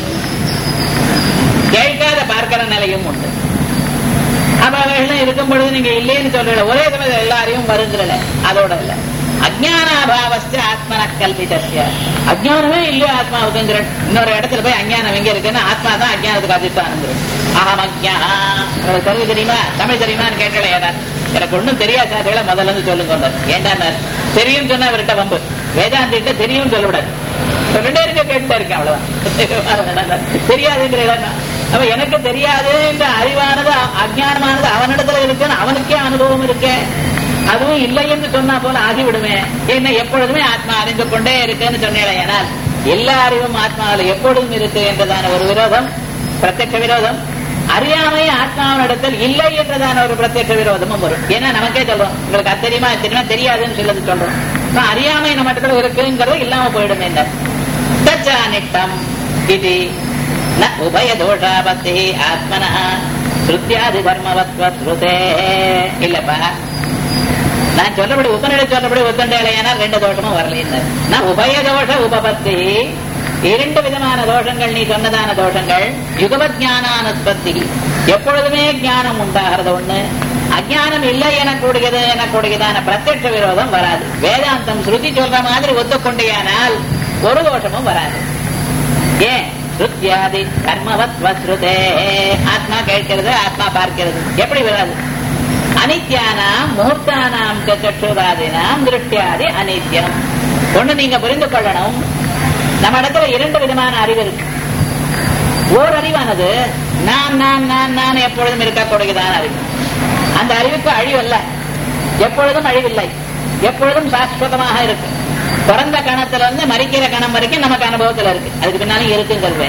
S1: கேட்காத பார்க்கிற நிலையும் உண்டு அப்ப அவைகள் இருக்கும் பொழுது நீங்க இல்லைன்னு சொல்றல ஒரே சமயத்தில் எல்லா அறிவும் வருங்கிறல அதோட இல்ல அஜானாபாவஸ்து ஆத்மன கல்பிதஸ்ய அஜானமே இல்லையோ ஆத்மாவுக்குங்கிற இன்னொரு இடத்துல போய் அஞ்ஞானம் எங்க இருக்குன்னு ஆத்மா தான் அஜானத்துக்கு அதிஷ்டானம் அகம் அஜ்ஞா உங்களுக்கு தெலுங்கு தெரியுமா தமிழ் தெரியுமான்னு கேட்கல ஏதாவது எனக்கு ஒண்ணும் தெரியாத சாதிகளை முதல்ல இருந்து சொல்லுங்க ஏன்டா தெரியும் சொன்னா அவர்கிட்ட வம்பு வேதாந்திட்ட தெரியும் சொல்லக்கூடாது ரெண்டே இருக்க கேட்டுட்டே இருக்கேன் அவ்வளவுதான் தெரியாதுங்கிற இடம் அப்ப எனக்கு தெரியாது என்ற அறிவானது அஜானமானது அவனிடத்துல இருக்குன்னு அவனுக்கே அனுபவம் இருக்கே அதுவும் இல்லை என்று சொன்னா போல ஆகிவிடுமே என்ன எப்பொழுதுமே ஆத்மா அறிந்து கொண்டே இருக்குன்னு சொன்னேன் ஏனால் எல்லா அறிவும் ஆத்மாவில் எப்பொழுதும் இருக்கு என்றதான ஒரு விரோதம் பிரத்யட்ச விரோதம் அறியாமை ஆத்மாவினிடத்தில் இல்லை என்றதான ஒரு பிரத்யட்ச விரோதமும் வரும் ஏன்னா நமக்கே சொல்றோம் உங்களுக்கு அது தெரியுமா அது தெரியுமா தெரியாதுன்னு சொல்லது சொல்றோம் அறியாமை நம்ம இடத்துல இருக்குங்கிறது இல்லாம போயிடும் என்ன தச்சானிட்டம் இது ந உபயதோஷாபத்தி ஆத்மன ஸ்ருத்தியாதி தர்மவத்வ ஸ்ருதே இல்லப்பா நான் சொல்லபடி உபநிலை சொல்லபடி ஒத்தண்டையிலையானா ரெண்டு தோஷமும் வரல நான் உபயதோஷ உபபத்தி இரண்டு விதமான தோஷங்கள் நீ சொன்னதான தோஷங்கள் யுகவத் ஞானானுற்பத்தி எப்பொழுதுமே ஞானம் உண்டாகிறது ஒண்ணு அஜானம் இல்லை எனக்கூடியது எனக்கூடியதான பிரத்யட்ச விரோதம் வராது வேதாந்தம் ஸ்ருதி சொல்ற மாதிரி ஒத்துக்கொண்டேயானால் ஒரு தோஷமும் வராது ஏன் ஸ்ருத்தியாதி கர்மவத்வ ஸ்ருதே ஆத்மா கேட்கிறது ஆத்மா பார்க்கிறது எப்படி வராது அனித்யானாம் முகூர்த்தானாம் சற்றுராதினாம் திருஷ்டியாதி அனித்யம் ஒண்ணு நீங்க புரிந்து கொள்ளணும் நம்ம இடத்துல இரண்டு விதமான அறிவு இருக்கு ஓர் அறிவானது நான் நான் நான் நான் எப்பொழுதும் இருக்கக்கூடியதான அறிவு அந்த அறிவுக்கு அழிவல்ல எப்பொழுதும் அழிவில்லை எப்பொழுதும் சாஸ்வதமாக இருக்கு பிறந்த கணத்துல இருந்து மறிக்கிற கணம் வரைக்கும் நமக்கு அனுபவத்துல இருக்கு அதுக்கு பின்னாலும் இருக்குங்கிறது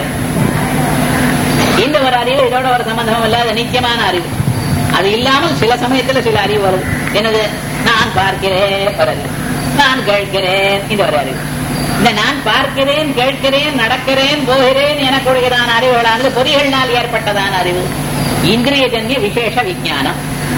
S1: இந்த ஒரு அறிவு இதோட ஒரு சம்பந்தம் இல்லாத நிச்சயமான அறிவு அது இல்லாமல் சில சமயத்துல சில அறிவு வருது என்னது
S3: நான் பார்க்கிறேன் ஒரு அறிவு நான் கேட்கிறேன் இந்த ஒரு அறிவு இந்த நான் பார்க்கிறேன் கேட்கிறேன் நடக்கிறேன் போகிறேன் எனக்குரியதான அறிவுகளானது பொறிகள்னால் ஏற்பட்டதான அறிவு இந்திரியஜன்ய விசேஷ விஞ்ஞானம்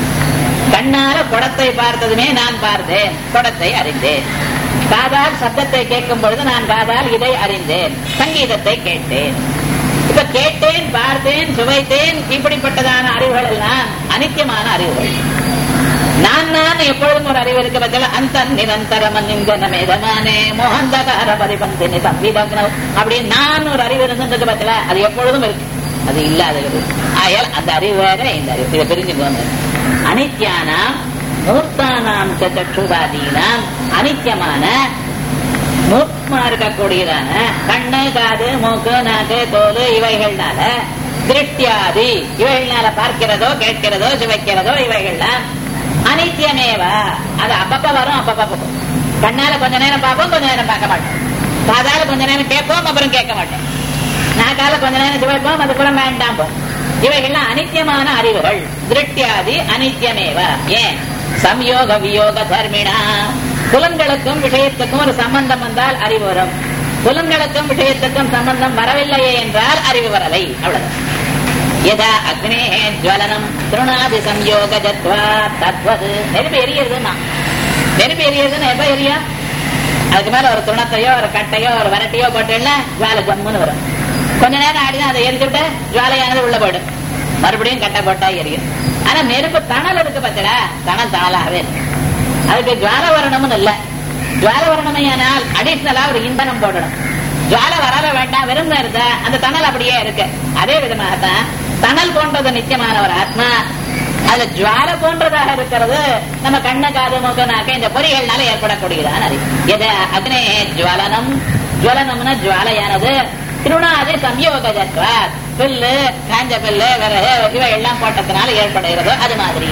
S3: கண்ணால குடத்தை பார்த்ததுமே நான் பார்த்தேன் குடத்தை அறிந்தேன் காதால் சத்தத்தை கேட்கும் பொழுது நான் காதால் இதை அறிந்தேன் சங்கீதத்தை கேட்டேன் இப்ப கேட்டேன் பார்த்தேன் சுவைத்தேன் இப்படிப்பட்டதான அறிவுகள் எல்லாம் அனித்தியமான அறிவுகள் நான் நான் எப்பொழுதும் ஒரு அறிவு இருக்க பட்சம் அந்த நிரந்தரம் மேதமானே மோகந்தகார பரிபந்தினி சம்விதக்னவ் அப்படி நான் ஒரு அறிவு இருந்திருக்க பட்சல அது எப்பொழுதும் இருக்கு அது இல்லாதது ஆயால் அந்த அறிவு வேற இந்த அறிவு இதை பிரிஞ்சுக்கோங்க அனித்யானாம் மூர்த்தானாம் சற்றுதாதீனாம் அனித்தியமான மூர்த்தமா இருக்கக்கூடியதான கண்ணு காது மூக்கு நாக்கு தோல் இவைகள்னால திருஷ்டியாதி இவைகள்னால பார்க்கிறதோ கேட்கிறதோ சுவைக்கிறதோ இவைகள்லாம் அனித்தியமேவா அது அப்பப்ப வரும் அப்பப்ப போகும் கண்ணால கொஞ்ச நேரம் பார்ப்போம் கொஞ்ச நேரம் பார்க்க மாட்டோம் காதால கொஞ்ச நேரம் கேட்போம் அப்புறம் கேட்க மாட்டேன் நாக்கால கொஞ்ச நேரம் சுவைப்போம் அதுக்கப்புறம் வேண்டாம் போம் இவைகள்லாம் அனித்தியமான அறிவுகள் திருஷ்டியாதி அனித்தியமேவா ஏன் சம்யோக வியோக தர்மிணா புலன்களுக்கும் விஷயத்துக்கும் ஒரு சம்பந்தம் வந்தால் அறிவு வரும் புலன்களுக்கும் விஷயத்துக்கும் சம்பந்தம் வரவில்லையே என்றால் அறிவு வரலை அவ்வளவுதான் யதா அக்னே ஜுவலனம் திருணாதி சம்யோக ஜத்வா தத்வது நெருப்பு எரியறதுன்னா நெருப்பு எரியறதுன்னு எப்ப எரியா அதுக்கு மேல ஒரு துணத்தையோ ஒரு கட்டையோ ஒரு வரட்டையோ போட்டேன்னா ஜுவாலை ஜம்முன்னு வரும் கொஞ்ச நேரம் ஆடினா அதை எரிஞ்சு விட்டு ஜுவாலையானது உள்ள போயிடும் மறுபடியும் கட்டை போட்டா எரியும் ஆனா நெருப்பு தணல் இருக்கு பத்தடா தணல் தணலாகவே இருக்கு அதுக்கு ஜுவால வரணும்னு இல்ல ஜுவால வரணுமையானால் அடிஷனலா ஒரு இந்தனம் போடணும் ஜுவால வராத வேண்டாம் வெறும் இருந்த அந்த தணல் அப்படியே இருக்கு அதே விதமாகத்தான் தணல் போன்றது நிச்சயமான ஒரு ஆத்மா அதுல ஜுவால போன்றதாக இருக்கிறது நம்ம கண்ண காது மூக்கு நாக்க இந்த பொறிகள்னால ஏற்படக்கூடியதான அறிவு எது அக்னே ஜுவலனம் ஜுவலனம்னா ஜுவாலையானது திருணாதி சம்யோக ஜத்வா பில்லு காஞ்ச பில்லு விறகு இவை எல்லாம் போட்டதுனால ஏற்படுகிறதோ அது மாதிரி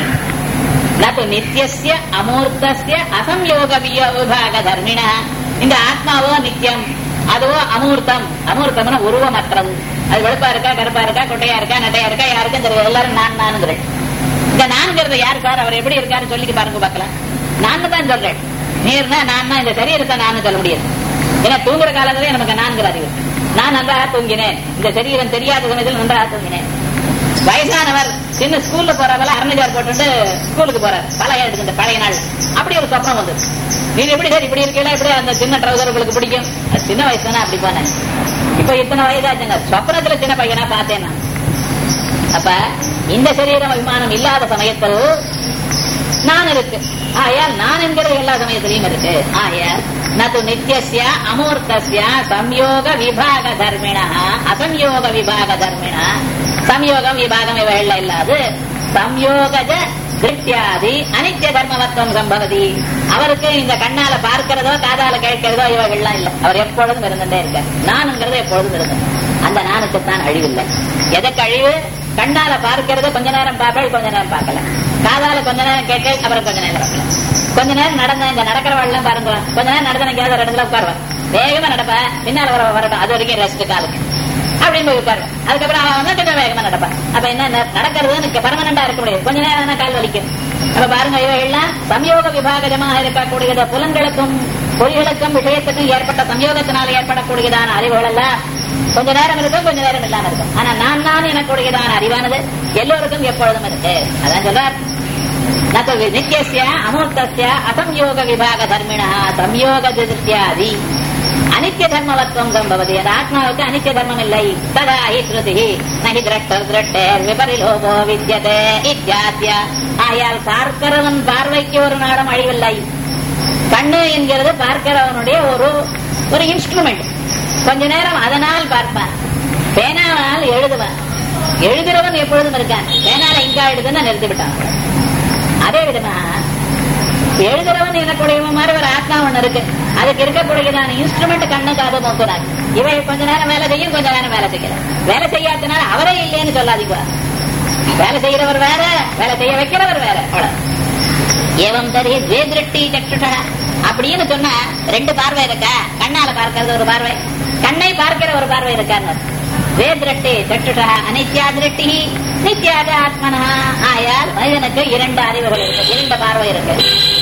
S3: நது நித்தியசிய அமூர்த்தசிய அசம்யோக விபாக தர்மிண இந்த ஆத்மாவோ நித்தியம் அதுவோ அமூர்த்தம் அமூர்த்தம்னா உருவமற்றது அது வெளுப்பா இருக்கா கருப்பா இருக்கா குட்டையா இருக்கா நட்டையா இருக்கா யாருக்கும் தெரியாது எல்லாரும் நான் நானுங்கிறேன் இந்த நான்கிறது யார் சார் அவர் எப்படி இருக்காருன்னு சொல்லிட்டு பாருங்க பார்க்கலாம் நான் தான் சொல்றேன் நீர்னா நான் இந்த சரீரத்தை நான் சொல்ல முடியாது ஏன்னா தூங்குற காலத்திலே நமக்கு நான்கிற அறிவு நான் நன்றாக தூங்கினேன் இந்த சரீரம் தெரியாத சமயத்தில் நன்றாக தூங்கினேன் வயசானவர் சின்ன ஸ்கூல்ல போறவங்கள அரணிஜார் போட்டு ஸ்கூலுக்கு போறாரு பழைய எடுத்து இந்த பழைய நாள் அப்படி ஒரு சொப்னம் வந்து நீங்க எப்படி சார் இப்படி இருக்கீங்களா இப்படி அந்த சின்ன ட்ரௌசர் உங்களுக்கு பிடிக்கும் அது சின்ன வயசு தானே அப்படி போனேன் இப்ப இத்தனை வயதாச்சுங்க சொப்னத்துல சின்ன பையனா பார்த்தேன் நான் அப்ப இந்த சரீரம் அபிமானம் இல்லாத சமயத்தில் நான் இருக்கு ஆயால் நான் என்கிற எல்லா சமயத்திலையும் இருக்கு ஆயால் நது நித்தியசிய அமூர்த்தசிய சம்யோக விபாக தர்மிணா அசம்யோக விபாக தர்மிணா சம்யோகம் விபாகம் இவைகள் இல்லாது சம்யோகஜ திருஷ்டியாதி அனித்திய தர்மவத்துவம் சம்பவதி அவருக்கு இந்த கண்ணால பார்க்கிறதோ காதால கேட்கிறதோ இவைகள்லாம் இல்லை அவர் எப்பொழுதும் இருந்துட்டே இருக்கார் நானுங்கிறது எப்பொழுதும் இருந்தேன் அந்த நானுக்குத்தான் அழிவில்லை எதற்கு அழிவு கண்ணால பார்க்கறது கொஞ்ச நேரம் பார்ப்பேன் கொஞ்ச நேரம் பார்க்கல காதால கொஞ்ச நேரம் கேட்க அப்புறம் கொஞ்ச நேரம் பார்க்கல கொஞ்ச நேரம் நடந்த இந்த நடக்கிறவெல்லாம் பாருங்க கொஞ்ச நேரம் நடந்த எங்கேயாவது ஒரு இடத்துல உட்காருவேன் வேகமா நடப்பேன் பின்னால வர வரட்டும் அது வரைக்கும் ரெஸ்ட் காலுக்கு அப்படின்னு போய் உட்காருவேன் அதுக்கப்புறம் அவன் வந்து கொஞ்சம் வேகமா நடப்பான் அப்ப என்ன நடக்கிறது பர்மனண்டா இருக்க முடியாது கொஞ்ச நேரம் கால் வலிக்கும் அப்ப பாருங்க இவைகள்லாம் சம்யோக விபாகஜமாக இருக்கக்கூடியது புலன்களுக்கும் பொறிகளுக்கும் விஷயத்துக்கும் ஏற்பட்ட சம்யோகத்தினால் ஏற்படக்கூடியதான அறிவுகள் எல்லாம் கொஞ்ச நேரம் இருக்கும் கொஞ்ச நேரம் இல்லாம இருக்கும் ஆனா நான் நான் எனக்கூடியதான அறிவானது எல்லோருக்கும் எப்பொழுதும் இருக்கு அதான் சொல்றார் நித்தியசிய அமூர்த்தசிய அசம்யோக விபாக தர்மிணா சம்யோக திருத்தியாதி அனித்திய தர்மவத்துவம் சம்பவதி அந்த ஆத்மாவுக்கு அனித்திய தர்மம் இல்லை ததா ஹி ஸ்ருதி நகி திரட்டர் திரட்டேர் விபரிலோகோ வித்தியதே இத்தியாத்திய ஆயால் பார்க்கிறவன் பார்வைக்கு ஒரு நாடம் அழிவில்லை கண்ணு என்கிறது பார்க்கிறவனுடைய ஒரு ஒரு இன்ஸ்ட்ருமெண்ட் கொஞ்ச நேரம் அதனால் பார்ப்பான் பேனாவால் எழுதுவான் எழுதுறவன் எப்பொழுதும் இருக்கான் பேனால இங்கா எழுதுன்னு நிறுத்தி விட்டான் அதே விதமா எழுதுறவன் எனக்குடையவன் மாதிரி ஒரு ஆத்மா ஒண்ணு இருக்கு அதுக்கு இருக்கக்கூடியதான இன்ஸ்ட்ருமெண்ட் கண்ணு காது மூக்குனாங்க இவை கொஞ்ச நேரம் வேலை செய்யும் கொஞ்ச நேரம் வேலை செய்யல வேலை செய்யாதனால அவரே இல்லைன்னு சொல்லாதீங்க வேலை செய்யறவர் வேற வேலை செய்ய வைக்கிறவர் வேற அவ்வளவு ஏவம் தரி ஜே திருஷ்டி சக்ஷுஷா அப்படின்னு சொன்னா ரெண்டு பார்வை இருக்கா கண்ணால பார்க்கறது ஒரு பார்வை கண்ணை பார்க்கிற ஒரு பார்வை இருக்கான்னு வே திருஷ்டி சக்ஷுஷா அனித்யா திருஷ்டி நித்யாக ஆத்மனா ஆயால் மனிதனுக்கு இரண்டு அறிவுகள் இருக்கு இரண்டு பார்வை இருக்கு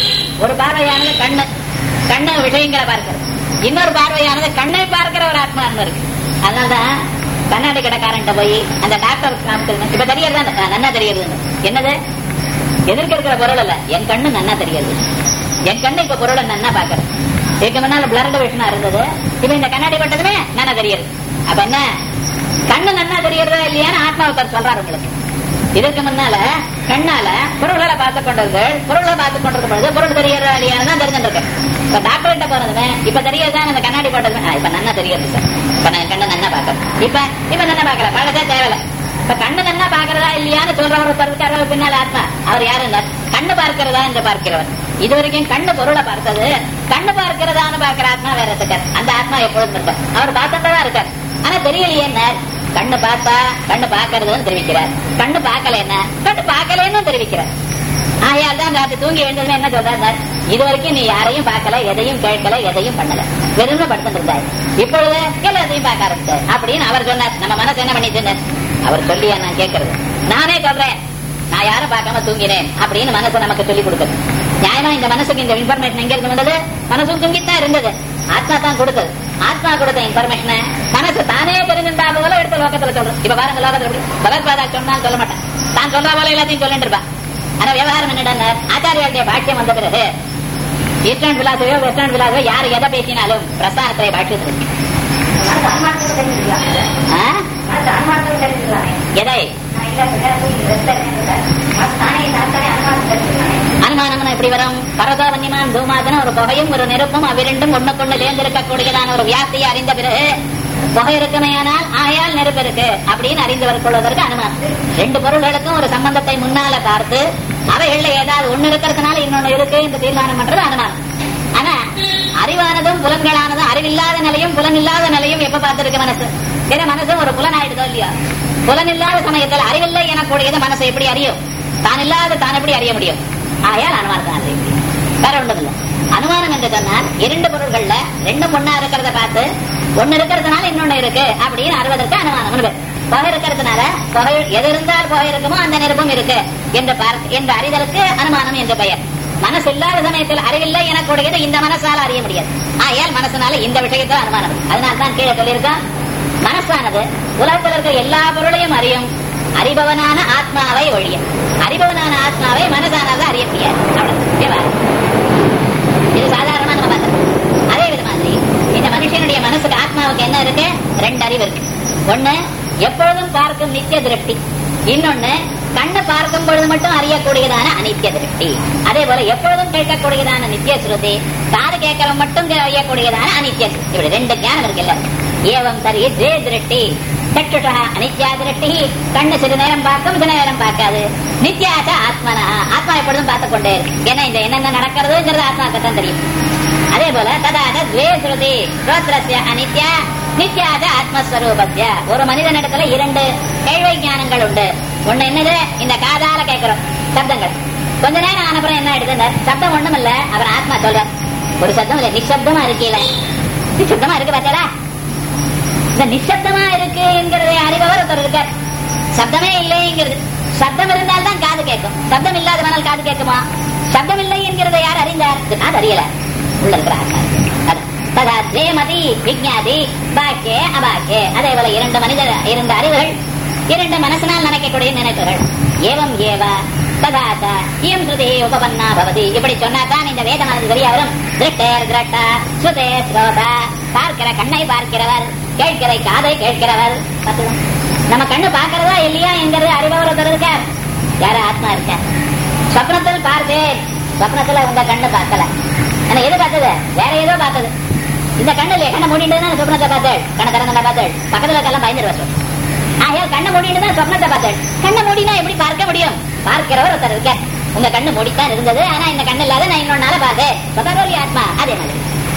S3: ஒரு பார்வையானது கண்ணு கண்ணு விஷயங்களை பார்க்கிறது இன்னொரு பார்வையானது கண்ணை பார்க்கிற ஒரு ஆத்மான்மை இருக்கு அதனாலதான் கண்ணாடி கடைக்காரன்ட்ட போய் அந்த டாக்டர் காமிக்கிறது இப்ப தெரியறது நன்னா தெரியுது என்னது எதிர்க்க இருக்கிற பொருள் இல்ல என் கண்ணு நன்னா தெரியுது என் கண்ணு இப்ப பொருளை நன்னா பாக்குறது இதுக்கு முன்னால பிளர்டு விஷனா இருந்தது இப்ப இந்த கண்ணாடி பட்டதுமே நன்னா தெரியுது அப்ப என்ன கண்ணு நன்னா தெரியறதா இல்லையான்னு ஆத்மாவுக்கர் சொல்றாரு உங்களுக்கு இதற்கு முன்னால கண்ணால பொருள்களை பார்த்து கொண்டவர்கள் பொருள்களை பார்த்து கொண்டிருக்கும் பொழுது பொருள் தெரியறதா இல்லையான்னு தான் தெரிஞ்சிருக்கு இப்ப டாக்டர் கிட்ட போனதுமே இப்ப தெரியறதா அந்த கண்ணாடி போட்டதுமே ஆ, இப்ப நன்னா தெரியுது சார் இப்ப நான் கண்ணை நன்னா பாக்கிறேன் இப்ப இப்ப நன்னா பாக்கல பழசே தேவையில்ல இப்ப கண்ணு நன்னா பாக்குறதா இல்லையான்னு சொல்றவர் இருக்காரு பின்னால ஆத்மா அவர் யாரு இருந்தார் கண்ணு பார்க்கிறதா என்று பார்க்கிறவர் இது வரைக்கும் கண்ணு பொருளை பார்த்தது கண்ணு பார்க்கிறதான்னு பார்க்கிற ஆத்மா வேற இருக்கார் அந்த ஆத்மா எப்பொழுதும் இருக்கார் அவர் பார்த்துதான் இருக்கார் ஆனா தெரியலையே என்ன கண்ணு பார்த்தா கண்ணு பார்க்கறதுன்னு தெரிவிக்கிறார் கண்ணு பார்க்கலன்னா கண்ணு பார்க்கலன்னு தெரிவிக்கிறார் ஆயால் தான் ராத்திரி தூங்கி எழுந்ததுமே என்ன சொல்றாரு இது வரைக்கும் நீ யாரையும் பார்க்கல எதையும் கேட்கல எதையும் பண்ணல வெறும் படுத்துட்டு இருந்தாய் இப்பொழுது எல்லாத்தையும் பார்க்க ஆரம்பிச்ச அப்படின்னு அவர் சொன்னார் நம்ம மனசு என்ன பண்ணிட்டு அவர் சொல்லியா நான் கேட்கறது நானே சொல்றேன் நான் யாரும் பார்க்காம தூங்கினேன் அப்படின்னு மனசு நமக்கு சொல்லி கொடுக்குது நியாயமா இந்த மனசுக்கு இந்த இன்ஃபர்மேஷன் எங்க இருந்து வந்தது மனசும் தூங்கித்தான் இருந்தது ஆத்மா தான் கொடுத்தது ஆத்மா கொடுத்த இன்ஃபர்மேஷனை மனசு தானே தெரிஞ்சிருந்தா போல எடுத்த லோகத்துல சொல்றோம் இப்ப பாருங்க லோகத்துல எப்படி பகவத்பாதா சொன்னாலும் சொல்ல மாட்டேன் தான் சொல்ற போல எல்லாத்தையும் சொல்லிட்டு இருப்பான் ஆனா விவகாரம் என்னடா ஆச்சாரியாளுடைய பாக்கியம் வந்த பிறகு ஈஸ்டர்ன் பிலாசபியோ வெஸ்டர்ன் பிலாசபியோ யார் எதை பேசினாலும் பிரஸ்தானத்தை பாக்கியத்தில் எதை அனுமானம் எப்படி வரும் பரதோவன்யமான் பூமாதன ஒரு புகையும் ஒரு நெருப்பும் அவ்விரண்டும் ஒண்ணுக்குள்ள சேர்ந்திருக்கக்கூடியதான ஒரு வியாப்தியை அறிந்த பிறகு புகை இருக்குமேயானால் ஆயால் நெருப்பு இருக்கு அப்படின்னு அறிந்து கொள்வதற்கு அனுமானம் ரெண்டு பொருள்களுக்கும் ஒரு சம்பந்தத்தை முன்னால பார்த்து அவைகள்ல ஏதாவது ஒண்ணு இருக்கிறதுனால இன்னொன்னு இருக்கு என்று தீர்மானம் பண்றது அனுமானம் ஆனா அறிவானதும் புலன்களானதும் அறிவில்லாத நிலையும் புலன் இல்லாத நிலையும் எப்ப பார்த்திருக்கு மனசு ஏன்னா மனசும் ஒரு புலன் ஆயிடுதோ இல்லையா புலன் இல்லாத சமயத்தில் அறிவில்லை எனக்கூடியது மனசை எப்படி அறியும் தான் இல்லாத தான் எப்படி அறிய முடியும் ஆயால் அனுமானத்தை அறிய முடியும் வேற ஒன்றும் இல்லை அனுமானம் என்று சொன்னால் இரண்டு பொருள்கள்ல ரெண்டும் ஒன்னா இருக்கிறத பார்த்து ஒண்ணு இருக்கிறதுனால இன்னொன்னு இருக்கு அப்படின்னு அறிவதற்கு அனுமானம் பேர். புகை இருக்கிறதுனால புகை எது இருந்தால் புகை இருக்குமோ அந்த நெருப்பும் இருக்கு என்று பார்க்க என்ற அறிதலுக்கு அனுமானம் என்று பெயர் மனசு இல்லாத சமயத்தில் அறிவில்லை எனக்கூடியது இந்த மனசால அறிய முடியாது ஆயால் மனசனால இந்த விஷயத்தை அனுமானம் அதனால தான் கீழே சொல்லியிருக்கான் மனசானது உலகத்தில் இருக்கிற எல்லா பொருளையும் அறியும் அறிபவனான ஆத்மாவை ஒழியும் அறிபவனான ஆத்மாவை மனசானது அறிய முடியாது அவ்வளவு. ஓகேவா? இது சாதாரணமா நம்ம பார்த்தோம் அதே வித மாதிரி இந்த மனுஷனுடைய மனசுக்கு ஆத்மாவுக்கு என்ன இருக்கு ரெண்டு அறிவு இருக்கு ஒண்ணு எப்பொழுதும் பார்க்கும் நித்திய திருஷ்டி இன்னொன்னு கண்ணு பார்க்கும் பொழுது மட்டும் அறியக்கூடியதான அனித்திய திருஷ்டி அதே போல எப்பொழுதும் கேட்கக்கூடியதான நித்திய ஸ்ருதி காது கேட்கறவன் மட்டும் அறியக்கூடியதான அனித்திய திருஷ்டி. இப்படி ரெண்டு ஞானம் இருக்குல்ல ஏவம் சரி ஜே திருஷ்டி சற்றுஷா அனித்யா திருஷ்டி கண்ணு சிறு நேரம் பார்க்கும் சில நேரம் பார்க்காது நித்யாச்ச ஆத்மனா ஆத்மா எப்பொழுதும் பார்த்து கொண்டே இருக்கு ஏன்னா இந்த என்னென்ன நடக்கிறதுங்கிறது ஆத்மாக்கு தான் தெரியும் அதே போல ததாக துவே ஸ்ருதி ஸ்ரோத்ரஸ்ய அனித்யா நித்யாத ஆத்மஸ்வரூபஸ்ய ஒரு மனிதனிடத்துல இரண்டு கேள்வி ஞானங்கள் உண்டு ஒண்ணு என்னது இந்த காதால கேட்கிறோம் சப்தங்கள் கொஞ்ச நேரம் ஆனப்புறம் என்ன ஆயிடுது சப்தம் ஒண்ணும் இல்ல அவர் ஆத்மா சொல்ற ஒரு சப்தம் இல்ல நிசப்தமா இருக்கீல நிசப்தமா இருக்கு பார்த்தா இந்த நிசப்தமா இருக்கு என்கிறதை அறிபவர் ஒருத்தர் இருக்கார் சப்தமே இல்லைங்கிறது சப்தம் இருந்தால் தான் காது கேட்கும் சப்தம் இல்லாதவனால் காது கேட்குமா சப்தம் இல்லை என்கிறதை யார் அறிந்தார் இது காது அறியல உள்ள இருக்கிற ஆத்மா அது. ததா தேமதி விஜாதி பாக்கியே அபாக்கியே அதே போல இரண்டு மனித இரண்டு அறிவுகள் இரண்டு மனசனால் நினைக்கக்கூடிய நினைப்புகள் ஏவம் ஏவ ததாச்ச இயம் ஸ்ருதி உபபன்னா பவதி இப்படி சொன்னாதான் இந்த வேதமானது சரியா வரும் திருட்டேர் திரட்டா சுதே ஸ்ரோதா பார்க்கிற கண்ணை பார்க்கிறவர் கேட்கிற காதை கேட்கிறவர் பார்த்துக்கோ. நம்ம கண்ணு பார்க்கிறதா இல்லையா என்கிறது அறிபவர் ஒருத்தர் இருக்கார் யார ஆத்மா இருக்கார் சொப்னத்தில் பார்த்தேன் சொப்னத்துல உங்க கண்ணு பார்க்கல ஆனா எது பார்த்தது வேற ஏதோ பார்த்தது இந்த கண்ணு இல்லையா கண்ணை மூடிட்டு தான் சொப்னத்தை பார்த்தேன் கண்ணை திறந்த பார்த்தேன் பக்கத்துல இருக்கலாம் பயந்துருவா சொல் ஆயா கண்ணை மூடிட்டு தான் சொப்னத்தை பார்த்தேன் கண்ணை மூடினா எப்படி பார்க்க முடியும் பார்க்கிறவர் ஒருத்தர் இருக்க உங்க கண்ணு மூடித்தான் இருந்தது ஆனா இந்த கண்ணு இல்லாத நான் இன்னொன்னால பார்த்தேன் சொதரோலி ஆத்மா அதே மாதிரி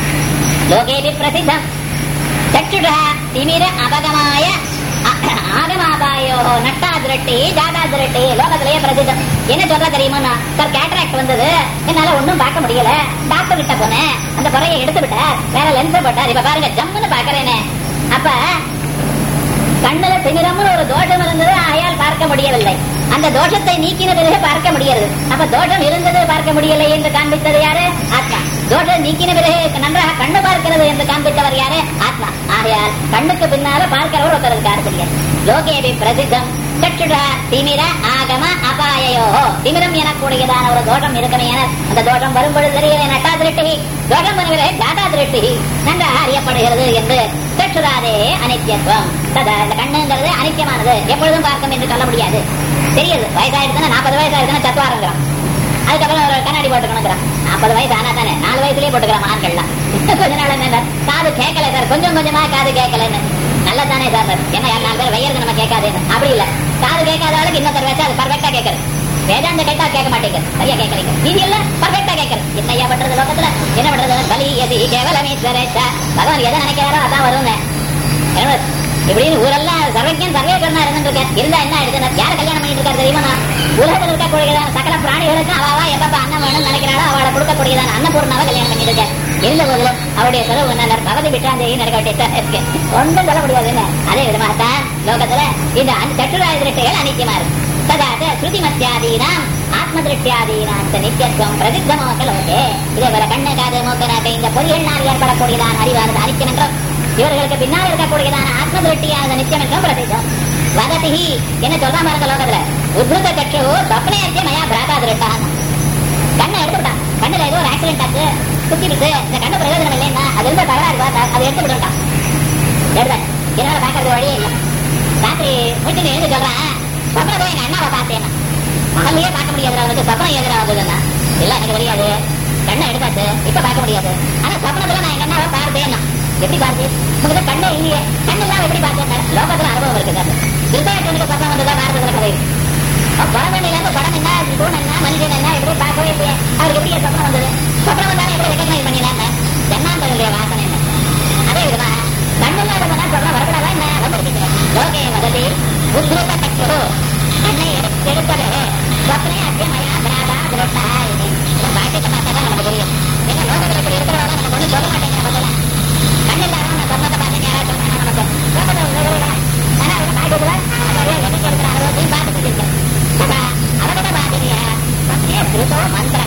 S3: லோகேபி பிரசித்தம் சற்றுடா திமிர அபகமாய அ- ஆகமாபாயோ நட்டா திரட்டி ஜாதா திரட்டி லோகத்திலேயே பிரசித்தம் என்ன சொல்ற தெரியுமா சார் கேட்டராக்ட் வந்தது என்னால ஒண்ணும் பார்க்க முடியல டாக்டர் கிட்ட போனேன் அந்த குறையை எடுத்து விட்டார் வேற லென்ஸ் போட்டார் இப்ப பாருங்க ஜம்முன்னு பாக்குறேனே அப்ப
S4: கண்ணுல திமிரம்னு ஒரு தோஷம் இருந்தது ஆயால் பார்க்க முடியவில்லை அந்த தோஷத்தை நீக்கின பிறகு பார்க்க முடியாது அப்ப தோஷம் இருந்தது பார்க்க முடியலை என்று காண்பித்தது யாரு ஆத்மா தோஷம் நீக்கின பிறகு நன்றாக கண்ணு பார்க்கிறது என்று காண்பித்தவர் யாரு ஆத்மா ஆகையால் கண்ணுக்கு பின்னால பார்க்கிறவர் ஒருத்தர் இருக்காரு தெரியாது லோகேபி பிரசித்தம் சற்றுடா திமிர ஆகம அபாயோ திமிரம் எனக்கூடியதான ஒரு தோஷம் இருக்குமே என அந்த தோஷம் வரும்பொழுது தெரியல நட்டா திருட்டி தோஷம் வருகிற ஜாதா திருட்டி நன்றாக அறியப்படுகிறது என்று சற்றுடாதே அனித்தியத்துவம் ததா இந்த கண்ணுங்கிறது அனித்தியமானது எப்பொழுதும் பார்க்கும் என்று சொல்ல முடியாது தெரியுது வயசாயிடுச்சுன்னா நாற்பது வயசாயிடுச்சுன்னா சத்துவாருங்கிறான் அதுக்கப்புறம் ஒரு கண்ணாடி போட்டுக்கணுங்கிறான் நாற்பது வயசு ஆனா தானே நாலு வயசுலயே போட்டுக்கிறான் ஆண்கள்லாம் கொஞ்ச நாள் என்ன காது கேட்கல சார் கொஞ்சம் கொஞ்சமா காது கேட்கலன்னு நல்லதானே சார் என்ன நாலு பேர் வையறது நம்ம கேட்காதுன்னு அப்படி இல்ல காது கேட்காத ஆளுக்கு இன்னொருத்தர் வச்சா அது பர்ஃபெக்டா கேட்கறது வேதாந்த கேட்டா கேட்க மாட்டேங்குது சரியா கேட்கறீங்க நீங்க இல்ல பர்ஃபெக்டா கேட்கறது என்னையா பண்றது லோகத்துல என்ன பண்றது பலி எதி கேவலமீஸ்வரேச்சா பகவான் எதை நினைக்கிறாரோ அதான் வருங்க என்ன இப்படின்னு ஊரெல்லாம் சர்வஜன் சர்வேகரனா இருந்துருக்கேன் இருந்தா என்ன ஆயிடுச்சு யார கல்யாணம் பண்ணிட்டு இருக்காரு தெரியுமா நான் உலகத்தில் இருக்கக்கூடியதான சகல பிராணிகளுக்கு அவாவா எப்பப்ப அன்னம் வேணும்னு நினைக்கிறாளோ அவளை கொடுக்கக்கூடியதான அன்னபூர்ணாவை கல்யாணம் பண்ணிட்டு இருக்கேன் இருந்த போதிலும் அவருடைய செலவு என்ன பகவதி விட்டாந்தேகி நடக்க வேண்டியதான் இருக்கு ஒன்றும் சொல்ல முடியாதுன்னு அதே விதமாகத்தான் லோகத்துல இந்த சட்டுராய திருஷ்டிகள் அனித்தியமா இருக்கு ததாத ஸ்ருதி மத்தியாதீனாம் ஆத்ம திருஷ்டியாதீனாம் நித்தியத்துவம் பிரசித்தமாக லோகே இதே போல கண்ணு காது மூக்கு நாக்கு இந்த பொறியியல் ஏற்படக்கூடியதான அறிவானது அனித்தியம் என்றும் இவர்களுக்கு பின்னால் இருக்கக்கூடியதான ஆத்ம திருஷ்டியானது நித்தியம் என்றும் பிரசித்தம் வததிஹி என்ன சொல்றாம இருக்க லோகத்துல உத்ருத கட்சு சொப்னேத்திய மயா பிராதா திருட்டான் கண்ணை எடுத்துட்டான் கண்ணுல ஏதோ ஒரு ஆக்சிடென்ட் ஆச்சு குத்தி விட்டு இந்த கண்ணு பிரயோஜனம் இல்லைன்னா அது இருந்த தகராறு பார்த்தா அதை எடுத்து விட்டுட்டான் எடுத்தேன் என்னால பாக்குறது வழியே இல்லை ராத்திரி வீட்டுக்கு எழுந்து சொல்றேன் சொப்ன போய் எங்க அண்ணாவை பார்த்தேன் மகளையே பார்க்க முடியாது அவனுக்கு சொப்னம் எதிராக வந்ததுன்னா இல்ல எனக்கு தெரியாது கண்ணை எடுத்தாச்சு இப்ப பார்க்க முடியாது ஆனா சொப்னத்துல நான் எங்க அண்ணாவை பார்த்தேன்னா எப்படி பார்த்து உங்களுக்கு கண்ணே இல்லையே கண்ணு எல்லாம் எப்படி பார்த்தேன் லோகத்துல அனுபவம் இருக்கு சார் திருப்பயத்தனுக்கு சொப்னம் வந்ததா பாரதத்துல கதை பழமணில இருந்து படம் என்ன தூண் என்ன மனிதன் என்ன எப்படி பார்க்கவே இல்லையே அவருக்கு எப்படி சொப்னம் வந்தது சொப்னம் வந்தாலும் எப்படி ரெக்கக்னைஸ் பண்ணினாங்க ஜன்னாந்தனுடைய வாசனை என்ன அதே விதமா கண்ணில்லாதவனா சொல்ல வரக்கூடாதா என்ன வந்திருக்கீங்க லோகே வததி உத்ருத கட்டு கண்ணை எடுத்து எடுப்பது சொப்னே அத்தியமயா அபராதா திருட்டா இது பாக்கியத்தை பார்த்தா தான் நமக்கு தெரியும் ஏன்னா லோகத்தில் இப்படி இருக்கிறவங்க நமக்கு ஒன்றும் சொல்ல மாட்டேங்கிற பதில கண்ணில்லாத நான் சொன்னதை பார்த்து யாராவது சொன்னா நமக்கு லோகத்தில் உள்ளவர்கள ஆனா அவங்க பாக்கியத்துல நிறைய எண்ணிக்கை இருக்கிற அறுபதையும் பார்த்துட்டு இருக்கு அவரோட பாதிரியா சத்திய திருத்தோ மந்திர